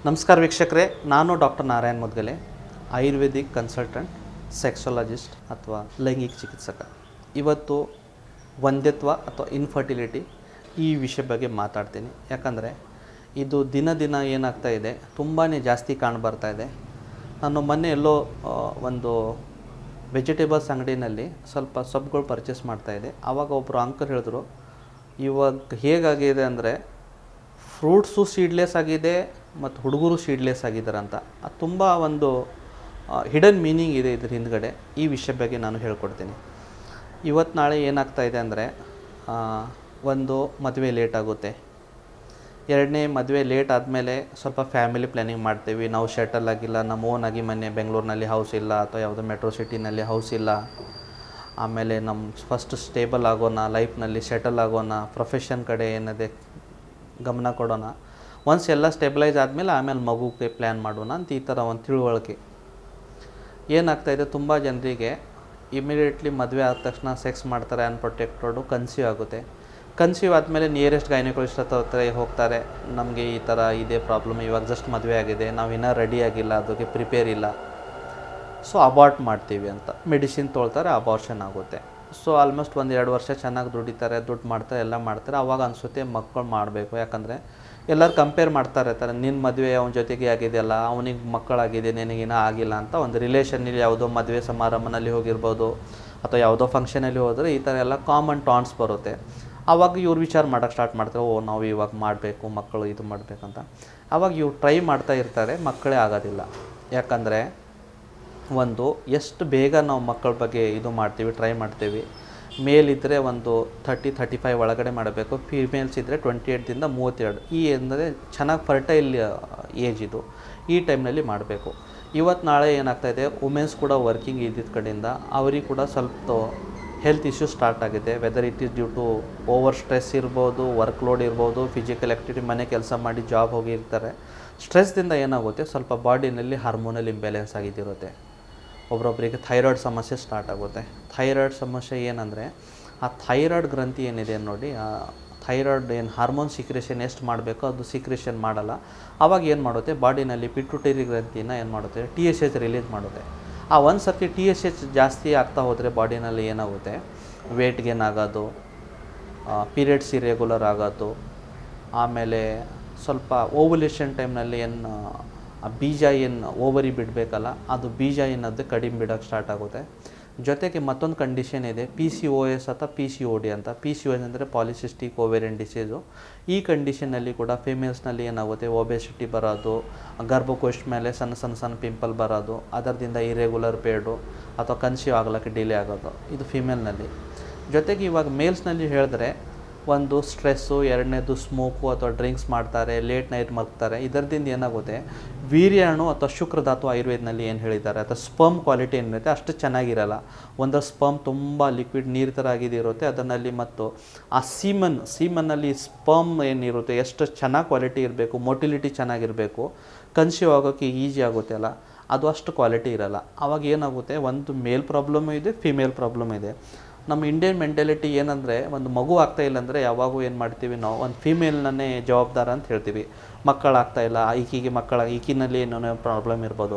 ನಮಸ್ಕಾರ ವೀಕ್ಷಕರೇ ನಾನು doctor Narayan Mudgale ayurvedic consultant sexologist ಅಥವಾ ಲೈಂಗಿಕ ಚಿಕಿತ್ಸಕ ಇವತ್ತು ಒಂದ್ಯತ್ವ ಅಥವಾ ಇನ್ಫರ್ಟಿಲಿಟಿ ಈ ವಿಷಯ ಬಗ್ಗೆ ಮಾತಾಡ್ತೀನಿ ಯಾಕಂದರೆ ಇದು ದಿನ ದಿನ ಏನಾಗ್ತಾ ಇದೆ ತುಂಬಾ ಜಾಸ್ತಿ ಕಾಣ್ಬರ್ತಾ ಇದೆ ನಾನು ಮೊನ್ನೆ ಎಲ್ಲೋ ಆ, ಒಂದು ವೆಜಿಟೇಬಲ್ಸ್ ಅಂಗಡಿನಲ್ಲಿ ಸ್ವಲ್ಪ ಸೊಪ್ಪುಗಳು ಪರ್ಚೇಸ್ ಮಾಡ್ತಾಯಿದ್ದೆ ಆವಾಗ ಒಬ್ಬರು ಅಂಕಲ್ ಹೇಳಿದ್ರು ಇವಾಗ ಹೇಗಾಗಿದೆ ಅಂದರೆ ಫ್ರೂಟ್ಸು ಸೀಡ್ಲೆಸ್ ಆಗಿದೆ ಮತ್ತು ಹುಡುಗರು ಸೀಡ್ಲೆಸ್ ಆಗಿದ್ದಾರೆ ಅಂತ ಅದು ತುಂಬ ಒಂದು ಹಿಡನ್ ಮೀನಿಂಗ್ ಇದೆ ಇದ್ರ ಹಿಂದ್ಗಡೆ ಈ ವಿಷಯ ಬಗ್ಗೆ ನಾನು ಹೇಳ್ಕೊಡ್ತೀನಿ ಇವತ್ತು ನಾಳೆ ಏನಾಗ್ತಾ ಇದೆ ಅಂದರೆ ಒಂದು ಮದುವೆ ಲೇಟ್ ಆಗುತ್ತೆ ಎರಡನೇ ಮದುವೆ ಲೇಟ್ ಆದಮೇಲೆ ಸ್ವಲ್ಪ ಫ್ಯಾಮಿಲಿ ಪ್ಲ್ಯಾನಿಂಗ್ ಮಾಡ್ತೀವಿ ನಾವು ಶೆಟಲ್ ಆಗಿಲ್ಲ ನಮ್ಮ ಓನ್ ಆಗಿ ಮನೆ ಬೆಂಗಳೂರಿನಲ್ಲಿ ಹೌಸ್ ಇಲ್ಲ ಅಥವಾ ಯಾವುದೋ ಮೆಟ್ರೋ ಸಿಟಿನಲ್ಲಿ ಹೌಸ್ ಇಲ್ಲ ಆಮೇಲೆ ನಮ್ಮ ಫಸ್ಟ್ ಸ್ಟೇಬಲ್ ಆಗೋಣ ಲೈಫ್ನಲ್ಲಿ ಸೆಟಲ್ ಆಗೋಣ ಪ್ರೊಫೆಷನ್ ಕಡೆ ಏನಿದೆ ಗಮನ ಕೊಡೋಣ ಒನ್ಸ್ ಎಲ್ಲ ಸ್ಟೆಬಿಲೈಸ್ ಆದಮೇಲೆ ಆಮೇಲೆ ಮಗುಗೆ ಪ್ಲ್ಯಾನ್ ಮಾಡೋಣ ಅಂತ ಈ ಥರ ಒಂದು ತಿಳುವಳಿಕೆ ಏನಾಗ್ತಾಯಿದೆ ತುಂಬ ಜನರಿಗೆ ಇಮಿಡಿಯೇಟ್ಲಿ ಮದುವೆ ಆದ ತಕ್ಷಣ ಸೆಕ್ಸ್ ಮಾಡ್ತಾರೆ ಅನ್ಪ್ರೊಟೆಕ್ಟೆಡು ಕನ್ಸೀವ್ ಆಗುತ್ತೆ ಕನ್ಸೀವ್ ಆದಮೇಲೆ ನಿಯರೆಸ್ಟ್ ಗೈನಕಾಲಜಿಸ್ಟ್ ಹತ್ರ ಹೋಗ್ತಾರೆ ನಮಗೆ ಈ ಥರ ಇದೇ ಪ್ರಾಬ್ಲಮ್ ಇವಾಗ ಜಸ್ಟ್ ಮದುವೆ ಆಗಿದೆ ನಾವು ಇನ್ನೂ ರೆಡಿ ಆಗಿಲ್ಲ ಅದಕ್ಕೆ ಪ್ರಿಪೇರ್ ಇಲ್ಲ ಸೊ ಅಬಾರ್ಟ್ ಮಾಡ್ತೀವಿ ಅಂತ ಮೆಡಿಸಿನ್ ತೊಳ್ತಾರೆ ಅಬಾರ್ಷನ್ ಆಗುತ್ತೆ ಸೊ ಆಲ್ಮೋಸ್ಟ್ ಒಂದು ಎರಡು ವರ್ಷ ಚೆನ್ನಾಗಿ ದುಡಿತಾರೆ ದುಡ್ಡು ಮಾಡ್ತಾರೆ ಎಲ್ಲ ಮಾಡ್ತಾರೆ ಅವಾಗ ಅನಿಸುತ್ತೆ ಮಕ್ಕಳು ಮಾಡಬೇಕು ಯಾಕಂದರೆ ಎಲ್ಲರೂ ಕಂಪೇರ್ ಮಾಡ್ತಾ ಇರ್ತಾರೆ ನಿನ್ನ ಮದುವೆ ಅವನ ಜೊತೆಗೆ ಆಗಿದೆಯಲ್ಲ ಅವನಿಗೆ ಮಕ್ಕಳಾಗಿದೆ ನಿನಗಿನ್ನ ಆಗಿಲ್ಲ ಅಂತ ಒಂದು ರಿಲೇಷನ್ನಲ್ಲಿ ಯಾವುದೋ ಮದುವೆ ಸಮಾರಂಭನಲ್ಲಿ ಹೋಗಿರ್ಬೋದು ಅಥವಾ ಯಾವುದೋ ಫಂಕ್ಷನಲ್ಲಿ ಹೋದರೆ ಈ ಥರ ಎಲ್ಲ ಕಾಮನ್ ಟಾನ್ಸ್ ಬರುತ್ತೆ ಆವಾಗ ಇವ್ರು ವಿಚಾರ ಮಾಡೋಕ್ಕೆ ಸ್ಟಾರ್ಟ್ ಮಾಡ್ತಾರೆ ಓ ನಾವು ಇವಾಗ ಮಾಡಬೇಕು ಮಕ್ಕಳು ಇದು ಮಾಡಬೇಕಂತ ಆವಾಗ ಇವ್ರು ಟ್ರೈ ಮಾಡ್ತಾ ಇರ್ತಾರೆ ಮಕ್ಕಳೇ ಆಗೋದಿಲ್ಲ ಯಾಕಂದರೆ ಒಂದು ಎಷ್ಟು ಬೇಗ ನಾವು ಮಕ್ಕಳ ಬಗ್ಗೆ ಇದು ಮಾಡ್ತೀವಿ ಟ್ರೈ ಮಾಡ್ತೀವಿ ಮೇಲ್ ಇದ್ದರೆ ಒಂದು ಥರ್ಟಿ ಥರ್ಟಿ ಫೈವ್ ಒಳಗಡೆ ಮಾಡಬೇಕು ಫಿಮೇಲ್ಸ್ ಇದ್ದರೆ ಟ್ವೆಂಟಿ ಏಯ್ಟ್ದಿಂದ ಮೂವತ್ತೆರಡು ಈ ಅಂದರೆ ಚೆನ್ನಾಗಿ ಫರ್ಟೈಲ್ ಏಜ್ ಇದು ಈ ಟೈಮ್ನಲ್ಲಿ ಮಾಡಬೇಕು ಇವತ್ತು ನಾಳೆ ಏನಾಗ್ತಾಯಿದೆ ವುಮೆನ್ಸ್ ಕೂಡ ವರ್ಕಿಂಗ್ ಇದ್ದಿದ್ದ ಕಡೆಯಿಂದ ಅವರಿಗೆ ಕೂಡ ಸ್ವಲ್ಪ ಹೆಲ್ತ್ ಇಶ್ಯೂ ಸ್ಟಾರ್ಟ್ ಆಗಿದೆ whether it is due to over stress ಇರ್ಬೋದು ವರ್ಕ್ ಲೋಡ್ ಇರ್ಬೋದು ಫಿಸಿಕಲ್ ಆ್ಯಕ್ಟಿವಿಟಿ ಮನೆ ಕೆಲಸ ಮಾಡಿ ಜಾಬ್ ಹೋಗಿರ್ತಾರೆ ಸ್ಟ್ರೆಸ್ದಿಂದ ಏನಾಗುತ್ತೆ ಸ್ವಲ್ಪ ಬಾಡಿನಲ್ಲಿ ಹಾರ್ಮೋನಲ್ ಇಂಬ್ಯಾಲೆನ್ಸ್ ಆಗಿದ್ದಿರುತ್ತೆ ಒಬ್ರೊಬ್ಬರಿಗೆ ಥೈರಾಯ್ಡ್ ಸಮಸ್ಯೆ ಸ್ಟಾರ್ಟ್ ಆಗುತ್ತೆ ಥೈರಾಯ್ಡ್ ಸಮಸ್ಯೆ ಏನಂದರೆ ಆ ಥೈರಾಯ್ಡ್ ಗ್ರಂಥಿ ಏನಿದೆ ನೋಡಿ ಆ ಥೈರಾಯ್ಡ್ ಏನು ಹಾರ್ಮೋನ್ ಸಿಕ್ರೇಷನ್ ಎಷ್ಟು ಮಾಡಬೇಕೋ ಅದು ಸಿಕ್ರೇಷನ್ ಮಾಡಲ್ಲ ಆವಾಗ ಏನು ಮಾಡುತ್ತೆ ಬಾಡಿನಲ್ಲಿ ಪಿಟ್ಯುಟರಿ ಗ್ರಂಥಿನ ಏನು ಮಾಡುತ್ತೆ ಟಿ ಎಸ್ ಎಚ್ ರಿಲೀಸ್ ಮಾಡುತ್ತೆ ಆ ಒಂದು ಸರ್ತಿ ಟಿ ಎಸ್ ಎಚ್ ಜಾಸ್ತಿ ಆಗ್ತಾ ಹೋದರೆ ಬಾಡಿನಲ್ಲಿ ಏನಾಗುತ್ತೆ ವೇಟ್ ಗೇನ್ ಆಗೋದು ಪೀರಿಯಡ್ಸ್ ಇರೆಗ್ಯುಲರ್ ಆಗೋದು ಆಮೇಲೆ ಸ್ವಲ್ಪ ಓವುಲೇಷನ್ ಟೈಮ್ನಲ್ಲಿ ಏನು ಆ ಬೀಜ ಏನು ಓವರಿ ಬಿಡಬೇಕಲ್ಲ ಅದು ಬೀಜ ಏನದು ಕಡಿಮೆ ಬಿಡೋಕ್ಕೆ ಸ್ಟಾರ್ಟ್ ಆಗುತ್ತೆ ಜೊತೆಗೆ ಮತ್ತೊಂದು ಕಂಡೀಷನ್ ಇದೆ ಪಿ ಸಿ ಒ ಎಸ್ ಅಥವಾ ಪಿ ಸಿ ಒ ಡಿ ಅಂತ ಪಿ ಸಿ ಒ ಎಸ್ ಅಂದರೆ ಪಾಲಿಸಿಸ್ಟಿಕ್ ಓವೇರಿಯನ್ ಡಿಸೀಸು ಈ ಕಂಡೀಷನಲ್ಲಿ ಕೂಡ ಫಿಮೇಲ್ಸ್ನಲ್ಲಿ ಏನಾಗುತ್ತೆ ಒಬೆಸಿಟಿ ಬರೋದು ಗರ್ಭಕೋಶ ಮೇಲೆ ಸಣ್ಣ ಸಣ್ಣ ಸಣ್ಣ ಪಿಂಪಲ್ ಬರೋದು ಅದರದಿಂದ ಇರೆಗ್ಯುಲರ್ ಪೇಡು ಅಥವಾ ಕನ್ಸೀವ್ ಆಗ್ಲಿಕ್ಕೆ ಡಿಲೇ ಆಗೋದು ಇದು ಫಿಮೇಲ್ನಲ್ಲಿ ಜೊತೆಗೆ ಇವಾಗ ಮೇಲ್ಸ್ನಲ್ಲಿ ಹೇಳಿದ್ರೆ ಒಂದು ಸ್ಟ್ರೆಸ್ಸು ಎರಡನೇದು ಸ್ಮೋಕು ಅಥವಾ ಡ್ರಿಂಕ್ಸ್ ಮಾಡ್ತಾರೆ ಲೇಟ್ ನೈಟ್ ಮಲ್ಗ್ತಾರೆ ಇದರದಿಂದ ಏನಾಗುತ್ತೆ ವೀರ್ಯಾಣು ಅಥವಾ ಶುಕ್ರಧಾತು ಆಯುರ್ವೇದನಲ್ಲಿ ಏನು ಹೇಳಿದ್ದಾರೆ ಅಥವಾ ಸ್ಪರ್ಮ್ ಕ್ವಾಲಿಟಿ ಏನಿರುತ್ತೆ ಅಷ್ಟು ಚೆನ್ನಾಗಿರಲ್ಲ ಒಂದು ಸ್ಪರ್ಮ್ ತುಂಬ ಲಿಕ್ವಿಡ್ ನೀರು ಥರ ಆಗಿದಿರುತ್ತೆ ಅದರಲ್ಲಿ ಮತ್ತು ಆ ಸೀಮನ್ ಸೀಮನ್ನಲ್ಲಿ ಸ್ಪರ್ಮ್ ಏನಿರುತ್ತೆ ಎಷ್ಟು ಚೆನ್ನಾಗಿ ಕ್ವಾಲಿಟಿ ಇರಬೇಕು ಮೊಟಿಲಿಟಿ ಚೆನ್ನಾಗಿರಬೇಕು ಕನ್ಸೀವ್ ಆಗೋಕ್ಕೆ ಈಸಿ ಆಗುತ್ತೆ ಅಲ್ಲ ಅದು ಅಷ್ಟು ಕ್ವಾಲಿಟಿ ಇರಲ್ಲ ಆವಾಗ ಏನಾಗುತ್ತೆ ಒಂದು ಮೇಲ್ ಪ್ರಾಬ್ಲಮ್ ಇದೆ ಫಿಮೇಲ್ ಪ್ರಾಬ್ಲಮ್ ಇದೆ ನಮ್ಮ ಇಂಡಿಯನ್ ಮೆಂಟಾಲಿಟಿ ಏನಂದರೆ ಒಂದು ಮಗು ಆಗ್ತಾ ಇಲ್ಲ ಅಂದರೆ ಯಾವಾಗೂ ಏನು ಮಾಡ್ತೀವಿ ನಾವು ಒಂದು ಫೀಮೇಲ್ನೇ ಜವಾಬ್ದಾರ ಅಂತ ಹೇಳ್ತೀವಿ ಮಕ್ಕಳಾಗ್ತಾ ಇಲ್ಲ ಈಕಿಗೆ ಮಕ್ಕಳ ಈಕಿನಲ್ಲಿ ಏನೋ ಪ್ರಾಬ್ಲಮ್ ಇರ್ಬೋದು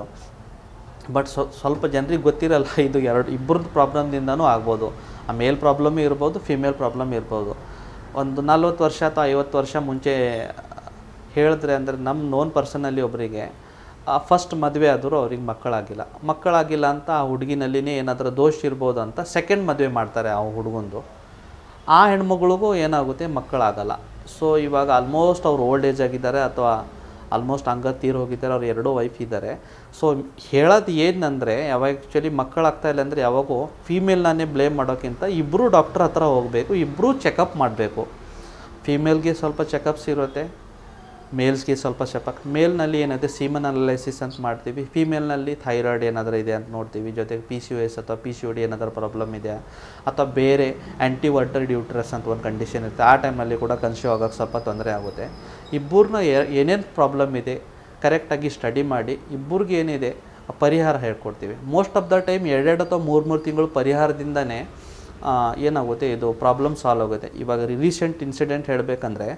ಬಟ್ ಸ್ವಲ್ಪ ಜನರಿಗೆ ಗೊತ್ತಿರಲ್ಲ ಇದು ಎರಡು ಇಬ್ಬರದ್ದು ಪ್ರಾಬ್ಲಮ್ದಿಂದನೂ ಆಗ್ಬೋದು ಆ ಮೇಲ್ ಪ್ರಾಬ್ಲಮ್ ಇರ್ಬೋದು ಫಿಮೇಲ್ ಪ್ರಾಬ್ಲಮ್ ಇರ್ಬೋದು ಒಂದು ನಲ್ವತ್ತು ವರ್ಷ ಅಥವಾ ಐವತ್ತು ವರ್ಷ ಮುಂಚೆ ಹೇಳಿದ್ರೆ ಅಂದರೆ ನಮ್ಮ ನೋನ್ ಪರ್ಸನಲ್ಲಿ ಒಬ್ಬರಿಗೆ ಫಸ್ಟ್ ಮದುವೆ ಆದರೂ ಅವ್ರಿಗೆ ಮಕ್ಕಳಾಗಿಲ್ಲ ಮಕ್ಕಳಾಗಿಲ್ಲ ಅಂತ ಆ ಹುಡುಗಿನಲ್ಲಿನೇ ಏನಾದರೂ ದೋಷ ಇರ್ಬೋದು ಅಂತ ಸೆಕೆಂಡ್ ಮದುವೆ ಮಾಡ್ತಾರೆ ಆ ಹುಡುಗಂದು ಆ ಹೆಣ್ಮಗಳಿಗೂ ಏನಾಗುತ್ತೆ ಮಕ್ಕಳಾಗಲ್ಲ ಸೊ ಇವಾಗ ಆಲ್ಮೋಸ್ಟ್ ಅವ್ರು ಓಲ್ಡ್ ಏಜ್ ಆಗಿದ್ದಾರೆ ಅಥವಾ ಆಲ್ಮೋಸ್ಟ್ ಹಂಗ ತೀರ್ ಹೋಗಿದ್ದಾರೆ ಅವ್ರು ಎರಡೂ ವೈಫ್ ಇದ್ದಾರೆ ಸೊ ಹೇಳೋದು ಏನಂದರೆ ಯಾವಾಗ ಆ್ಯಕ್ಚುಲಿ ಮಕ್ಕಳಾಗ್ತಾ ಇಲ್ಲ ಅಂದರೆ ಯಾವಾಗೂ ಫೀಮೇಲ್ನೇ ಬ್ಲೇಮ್ ಮಾಡೋಕ್ಕಿಂತ ಇಬ್ಬರು ಡಾಕ್ಟ್ರ್ ಹತ್ರ ಹೋಗಬೇಕು ಇಬ್ಬರೂ ಚೆಕಪ್ ಮಾಡಬೇಕು ಫೀಮೇಲ್ಗೆ ಸ್ವಲ್ಪ ಚೆಕಪ್ಸ್ ಇರುತ್ತೆ ಮೇಲ್ಸ್ಗೆ ಸ್ವಲ್ಪ ಚೆಕಪ್ ಮೇಲ್ನಲ್ಲಿ ಏನಿದೆ ಸೀಮನ್ ಅನಲೈಸಿಸ್ ಅಂತ ಮಾಡ್ತೀವಿ ಫೀಮೇಲ್ನಲ್ಲಿ ಥೈರಾಯ್ಡ್ ಏನಾದರೂ ಇದೆ ಅಂತ ನೋಡ್ತೀವಿ ಜೊತೆಗೆ ಪಿ ಸಿ ಯು ಎಸ್ ಅಥವಾ ಪಿ ಸಿ ಯು ಡಿ ಏನಾದರೂ ಪ್ರಾಬ್ಲಮ್ ಇದೆಯಾ ಅಥವಾ ಬೇರೆ ಆ್ಯಂಟಿವರ್ಟರ್ ಡ್ಯೂಟ್ರಸ್ ಅಂತ ಒಂದು ಕಂಡೀಷನ್ ಇರುತ್ತೆ ಆ ಟೈಮಲ್ಲಿ ಕೂಡ ಕನ್ಸ್ಯೂ ಆಗೋಕ್ಕೆ ಸ್ವಲ್ಪ ತೊಂದರೆ ಆಗುತ್ತೆ ಇಬ್ಬರನ್ನ ಏನೇನು ಪ್ರಾಬ್ಲಮ್ ಇದೆ ಕರೆಕ್ಟಾಗಿ ಸ್ಟಡಿ ಮಾಡಿ ಇಬ್ಬರಿಗೆ ಏನಿದೆ ಆ ಪರಿಹಾರ ಹೇಳ್ಕೊಡ್ತೀವಿ ಮೋಸ್ಟ್ ಆಫ್ ದ ಟೈಮ್ ಎರಡೆರಡು ಅಥವಾ ಮೂರು ಮೂರು ತಿಂಗಳು ಪರಿಹಾರದಿಂದನೇ ಆ, ಏನಾಗುತ್ತೆ ಇದು ಪ್ರಾಬ್ಲಮ್ ಸಾಲ್ವ್ ಆಗುತ್ತೆ ಇವಾಗ ರೀಸೆಂಟ್ ಇನ್ಸಿಡೆಂಟ್ ಹೇಳಬೇಕಂದ್ರೆ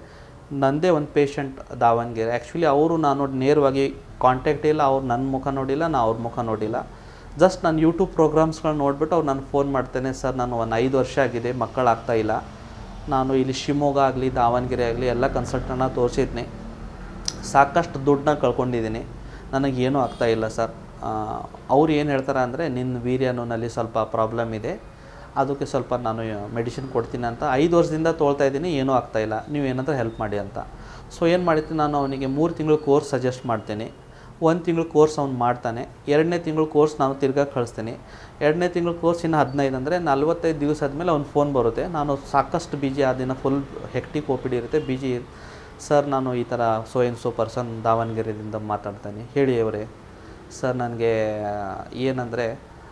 ನಂದೇ ಒಂದು ಪೇಷಂಟ್ ದಾವಣಗೆರೆ ಆ್ಯಕ್ಚುಲಿ ಅವರು ನಾನು ನೇರವಾಗಿ ಕಾಂಟ್ಯಾಕ್ಟ್ ಇಲ್ಲ ಅವ್ರು ನನ್ನ ಮುಖ ನೋಡಿಲ್ಲ ನಾ ಅವ್ರ ಮುಖ ನೋಡಿಲ್ಲ ಜಸ್ಟ್ ನಾನು ಯೂಟ್ಯೂಬ್ ಪ್ರೋಗ್ರಾಮ್ಸ್ಗಳನ್ನ ನೋಡಿಬಿಟ್ಟು ಅವ್ರು ನಾನು ಫೋನ್ ಮಾಡ್ತೇನೆ ಸರ್ ನಾನು ಒಂದು ಐದು ವರ್ಷ ಆಗಿದೆ ಮಕ್ಕಳಾಗ್ತಾ ಇಲ್ಲ ನಾನು ಇಲ್ಲಿ ಶಿವಮೊಗ್ಗ ಆಗಲಿ ದಾವಣಗೆರೆ ಆಗಲಿ ಎಲ್ಲ ಕನ್ಸಲ್ಟನ್ನ ತೋರಿಸಿದ್ನಿ ಸಾಕಷ್ಟು ದುಡ್ಡನ್ನ ಕಳ್ಕೊಂಡಿದ್ದೀನಿ ನನಗೇನೂ ಆಗ್ತಾ ಇಲ್ಲ ಸರ್ ಅವ್ರು ಏನು ಹೇಳ್ತಾರೆ ಅಂದರೆ ನಿನ್ನ ವೀರ್ಯನಲ್ಲಿ ಸ್ವಲ್ಪ ಪ್ರಾಬ್ಲಮ್ ಇದೆ ಅದಕ್ಕೆ ಸ್ವಲ್ಪ ನಾನು ಮೆಡಿಸಿನ್ ಕೊಡ್ತೀನಿ ಅಂತ ಐದು ವರ್ಷದಿಂದ ತೊಳ್ತಾ ಇದ್ದೀನಿ ಏನೂ ಆಗ್ತಾ ಇಲ್ಲ ನೀವು ಏನಾದರೂ ಹೆಲ್ಪ್ ಮಾಡಿ ಅಂತ ಸೊ ಏನು ಮಾಡಿರ್ತೀನಿ ನಾನು ಅವನಿಗೆ ಮೂರು ತಿಂಗಳು ಕೋರ್ಸ್ ಸಜೆಸ್ಟ್ ಮಾಡ್ತೀನಿ ಒಂದು ತಿಂಗಳು ಕೋರ್ಸ್ ಅವ್ನು ಮಾಡ್ತಾನೆ ಎರಡನೇ ತಿಂಗಳು ಕೋರ್ಸ್ ನಾನು ತಿರ್ಗಾ ಕಳಿಸ್ತೀನಿ ಎರಡನೇ ತಿಂಗಳು ಕೋರ್ಸ್ ಇನ್ನು ಹದಿನೈದು ಅಂದರೆ ನಲ್ವತ್ತೈದು ದಿವಸ ಆದಮೇಲೆ ಅವ್ನು ಫೋನ್ ಬರುತ್ತೆ ನಾನು ಸಾಕಷ್ಟು ಬಿಜಿ ಆ ದಿನ full hectic O P D ಇರುತ್ತೆ ಬಿಜಿ ಸರ್ ನಾನು ಈ ಥರ ಸೋ ಎನ್ ಸೋ ಪರ್ಸನ್ ದಾವಣಗೆರೆಯಿಂದ ಮಾತಾಡ್ತಾನೆ ಹೇಳಿ ಅವರೇ ಸರ್ ನನಗೆ ಏನಂದರೆ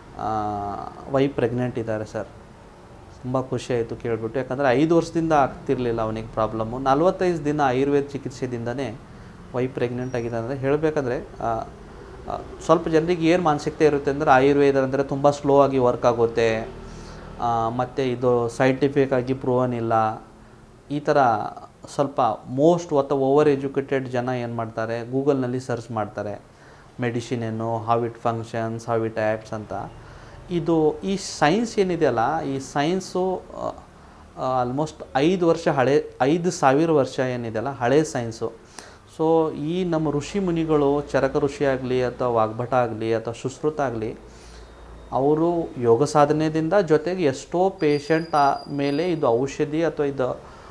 ವೈ ಪ್ರೆಗ್ನೆಂಟ್ ಇದ್ದಾರೆ ಸರ್ ತುಂಬ ಖುಷಿ ಆಯಿತು ಕೇಳಿಬಿಟ್ಟು ಯಾಕಂದರೆ ಐದು ವರ್ಷದಿಂದ ಆಗ್ತಿರ್ಲಿಲ್ಲ ಅವನಿಗೆ ಪ್ರಾಬ್ಲಮ್ಮು ನಲ್ವತ್ತೈದು ದಿನ ಆಯುರ್ವೇದ ಚಿಕಿತ್ಸೆದಿಂದನೇ ವೈ ಪ್ರೆಗ್ನೆಂಟ್ ಆಗಿದೆ ಅಂದರೆ ಹೇಳಬೇಕಂದ್ರೆ ಸ್ವಲ್ಪ ಜನರಿಗೆ ಏನು ಮಾನಸಿಕತೆ ಇರುತ್ತೆ ಅಂದರೆ ಆಯುರ್ವೇದ ಅಂದರೆ ತುಂಬ ಸ್ಲೋ ಆಗಿ ವರ್ಕ್ ಆಗುತ್ತೆ ಮತ್ತು ಇದು ಸೈಂಟಿಫಿಕ್ ಆಗಿ ಪ್ರೂವನ್ ಇಲ್ಲ ಈ ಥರ ಸ್ವಲ್ಪ ಮೋಸ್ಟ್ ಅಥವಾ ಓವರ್ ಎಜುಕೇಟೆಡ್ ಜನ ಏನು ಮಾಡ್ತಾರೆ ಗೂಗಲ್ನಲ್ಲಿ ಸರ್ಚ್ ಮಾಡ್ತಾರೆ ಮೆಡಿಸಿನ್ ಏನು how it functions how it apps ಅಂತ ಇದು ಈ ಸೈನ್ಸ್ ಏನಿದೆಯಲ್ಲ ಈ ಸೈನ್ಸು ಆಲ್ಮೋಸ್ಟ್ ಐದು ವರ್ಷ ಹಳೆ ಐದು ಸಾವಿರ ವರ್ಷ ಏನಿದೆಯಲ್ಲ ಹಳೆ ಸೈನ್ಸು ಸೊ ಈ ನಮ್ಮ ಋಷಿ ಮುನಿಗಳು ಚರಕ ಋಷಿ ಆಗಲಿ ಅಥವಾ ವಾಗ್ಭಟ ಆಗಲಿ ಅಥವಾ ಸುಶ್ರುತ ಆಗಲಿ ಅವರು ಯೋಗ ಸಾಧನೆಯಿಂದ ಜೊತೆಗೆ ಎಷ್ಟೋ ಪೇಷಂಟ್ ಮೇಲೆ ಇದು ಔಷಧಿ ಅಥವಾ ಇದು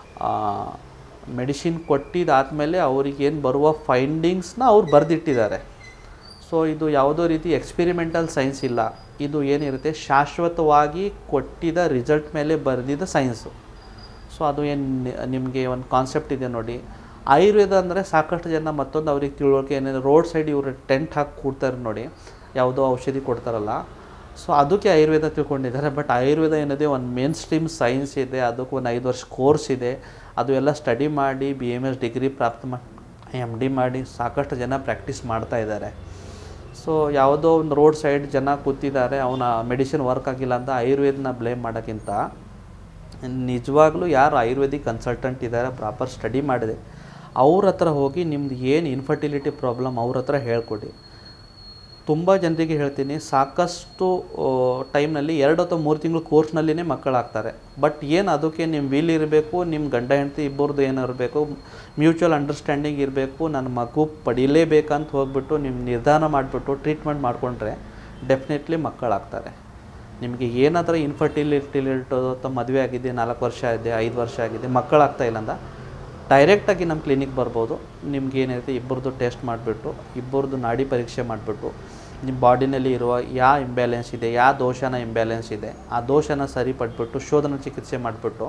ಮೆಡಿಸಿನ್ ಕೊಟ್ಟಿದ್ದಾದಮೇಲೆ ಅವ್ರಿಗೇನು ಬರುವ ಫೈಂಡಿಂಗ್ಸ್ನ ಅವ್ರು ಬರೆದಿಟ್ಟಿದ್ದಾರೆ ಸೊ ಇದು ಯಾವುದೋ ರೀತಿ ಎಕ್ಸ್ಪಿರಿಮೆಂಟಲ್ ಸೈನ್ಸ್ ಇಲ್ಲ ಇದು ಏನಿರುತ್ತೆ ಶಾಶ್ವತವಾಗಿ ಕೊಟ್ಟಿದ್ದ ರಿಸಲ್ಟ್ ಮೇಲೆ ಬರೆದಿದ್ದ ಸೈನ್ಸು ಸೊ ಅದು ಏನು ನಿಮಗೆ ಒಂದು ಕಾನ್ಸೆಪ್ಟ್ ಇದೆ ನೋಡಿ ಆಯುರ್ವೇದ ಅಂದರೆ ಸಾಕಷ್ಟು ಜನ ಮತ್ತೊಂದು ಅವ್ರಿಗೆ ತಿಳುವಳಿಕೆ ಏನೇನು ರೋಡ್ ಸೈಡ್ ಇವರು ಟೆಂಟ್ ಹಾಕಿ ಕೂಡ್ತಾರೆ ನೋಡಿ ಯಾವುದೋ ಔಷಧಿ ಕೊಡ್ತಾರಲ್ಲ ಸೊ ಅದಕ್ಕೆ ಆಯುರ್ವೇದ ತಿಳ್ಕೊಂಡಿದ್ದಾರೆ ಬಟ್ ಆಯುರ್ವೇದ ಏನಿದೆ ಒಂದು ಮೇನ್ ಸ್ಟ್ರೀಮ್ ಸೈನ್ಸ್ ಇದೆ ಅದಕ್ಕೆ ಒಂದು ಐದು ವರ್ಷ ಕೋರ್ಸ್ ಇದೆ ಅದು ಎಲ್ಲ ಸ್ಟಡಿ ಮಾಡಿ ಬಿ ಎಮ್ ಎಸ್ ಡಿಗ್ರಿ ಪ್ರಾಪ್ತ ಮಾಡಿ ಎಮ್ ಡಿ ಮಾಡಿ ಸಾಕಷ್ಟು ಜನ ಪ್ರಾಕ್ಟೀಸ್ ಮಾಡ್ತಾ ಇದ್ದಾರೆ ಸೊ ಯಾವುದೋ ಒಂದು ರೋಡ್ ಸೈಡ್ ಜನ ಕೂತಿದ್ದಾರೆ ಅವನ ಮೆಡಿಸಿನ್ ವರ್ಕ್ ಆಗಿಲ್ಲ ಅಂತ ಆಯುರ್ವೇದನ ಬ್ಲೇಮ್ ಮಾಡೋಕ್ಕಿಂತ ನಿಜವಾಗ್ಲೂ ಯಾರು ಆಯುರ್ವೇದಿಕ್ ಕನ್ಸಲ್ಟೆಂಟ್ ಇದ್ದಾರೆ ಪ್ರಾಪರ್ ಸ್ಟಡಿ ಮಾಡಿದೆ ಅವ್ರ ಹತ್ರ ಹೋಗಿ ನಿಮ್ದು ಏನು ಇನ್ಫರ್ಟಿಲಿಟಿ ಪ್ರಾಬ್ಲಮ್ ಅವ್ರ ಹತ್ರ ಹೇಳ್ಕೊಡಿ ತುಂಬ ಜನರಿಗೆ ಹೇಳ್ತೀನಿ ಸಾಕಷ್ಟು ಟೈಮ್ನಲ್ಲಿ ಎರಡು ಅಥವಾ ಮೂರು ತಿಂಗಳು ಕೋರ್ಸ್ನಲ್ಲಿನೇ ಮಕ್ಕಳಾಗ್ತಾರೆ ಬಟ್ ಏನು ಅದಕ್ಕೆ ನಿಮ್ಮ ವೀಲ್ ಇರಬೇಕು ನಿಮ್ಮ ಗಂಡ ಹೆಂಡತಿ ಇಬ್ಬರದು ಏನು ಇರಬೇಕು ಮ್ಯೂಚುವಲ್ ಅಂಡರ್ಸ್ಟ್ಯಾಂಡಿಂಗ್ ಇರಬೇಕು ನನ್ನ ಮಗು ಪಡೀಲೇಬೇಕಂತ ಹೋಗ್ಬಿಟ್ಟು ನಿಮ್ಮ ನಿರ್ಧಾರ ಮಾಡಿಬಿಟ್ಟು ಟ್ರೀಟ್ಮೆಂಟ್ ಮಾಡಿಕೊಂಡ್ರೆ ಡೆಫಿನೆಟ್ಲಿ ಮಕ್ಕಳಾಗ್ತಾರೆ ನಿಮಗೆ ಏನಾದರೂ ಇನ್ಫರ್ಟಿಲಿಟಿ ಅಥವಾ ಮದುವೆ ಆಗಿದೆ ನಾಲ್ಕು ವರ್ಷ ಆಗಿದೆ ಐದು ವರ್ಷ ಆಗಿದೆ ಮಕ್ಕಳಾಗ್ತಾ ಇಲ್ಲ ಅಂದ ಡೈರೆಕ್ಟಾಗಿ ನಮ್ಮ ಕ್ಲಿನಿಕ್ ಬರ್ಬೋದು ನಿಮ್ಗೆ ಏನಿರುತ್ತೆ ಇಬ್ಬರದು ಟೆಸ್ಟ್ ಮಾಡಿಬಿಟ್ಟು ಇಬ್ಬರದು ನಾಡಿ ಪರೀಕ್ಷೆ ಮಾಡಿಬಿಟ್ಟು ನಿಮ್ಮ ಬಾಡಿನಲ್ಲಿ ಇರುವ ಯಾವ ಇಂಬ್ಯಾಲೆನ್ಸ್ ಇದೆ ಯಾವ ದೋಷನ ಇಂಬ್ಯಾಲೆನ್ಸ್ ಇದೆ ಆ ದೋಷನ ಸರಿಪಟ್ಬಿಟ್ಟು ಶೋಧನ ಚಿಕಿತ್ಸೆ ಮಾಡಿಬಿಟ್ಟು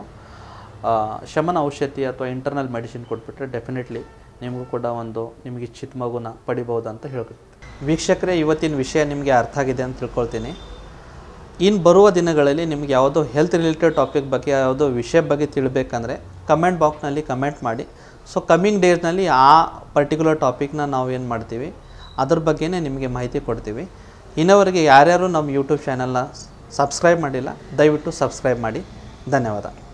ಶಮನ ಔಷಧಿ ಅಥವಾ ಇಂಟರ್ನಲ್ ಮೆಡಿಸಿನ್ ಕೊಟ್ಬಿಟ್ರೆ ಡೆಫಿನೆಟ್ಲಿ ನಿಮಗೂ ಕೂಡ ಒಂದು ನಿಮಗೆ ಇಚ್ಛಿತ ಮಗುನ ಪಡಿಬೋದು ಅಂತ ಹೇಳ್ಬೇಕು ವೀಕ್ಷಕರೇ ಇವತ್ತಿನ ವಿಷಯ ನಿಮಗೆ ಅರ್ಥ ಆಗಿದೆ ಅಂತ ತಿಳ್ಕೊಳ್ತೀನಿ ಇನ್ನು ಬರುವ ದಿನಗಳಲ್ಲಿ ನಿಮ್ಗೆ ಯಾವುದೋ ಹೆಲ್ತ್ ರಿಲೇಟೆಡ್ ಟಾಪಿಕ್ ಬಗ್ಗೆ ಯಾವುದೋ ವಿಷಯ ಬಗ್ಗೆ ತಿಳಬೇಕಂದ್ರೆ ಕಮೆಂಟ್ ಬಾಕ್ಸ್ನಲ್ಲಿ ಕಮೆಂಟ್ ಮಾಡಿ ಸೊ ಕಮ್ಮಿಂಗ್ ಡೇಸ್ನಲ್ಲಿ ಆ ಪರ್ಟಿಕ್ಯುಲರ್ ಟಾಪಿಕ್ನ ನಾವು ಏನು ಮಾಡ್ತೀವಿ ಅದ್ರ ಬಗ್ಗೆನೇ ನಿಮಗೆ ಮಾಹಿತಿ ಕೊಡ್ತೀವಿ ಇನ್ನವರೆಗೆ ಯಾರ್ಯಾರು ನಮ್ಮ ಯೂಟ್ಯೂಬ್ ಚಾನಲ್ನ ಸಬ್ಸ್ಕ್ರೈಬ್ ಮಾಡಿಲ್ಲ ದಯವಿಟ್ಟು ಸಬ್ಸ್ಕ್ರೈಬ್ ಮಾಡಿ ಧನ್ಯವಾದ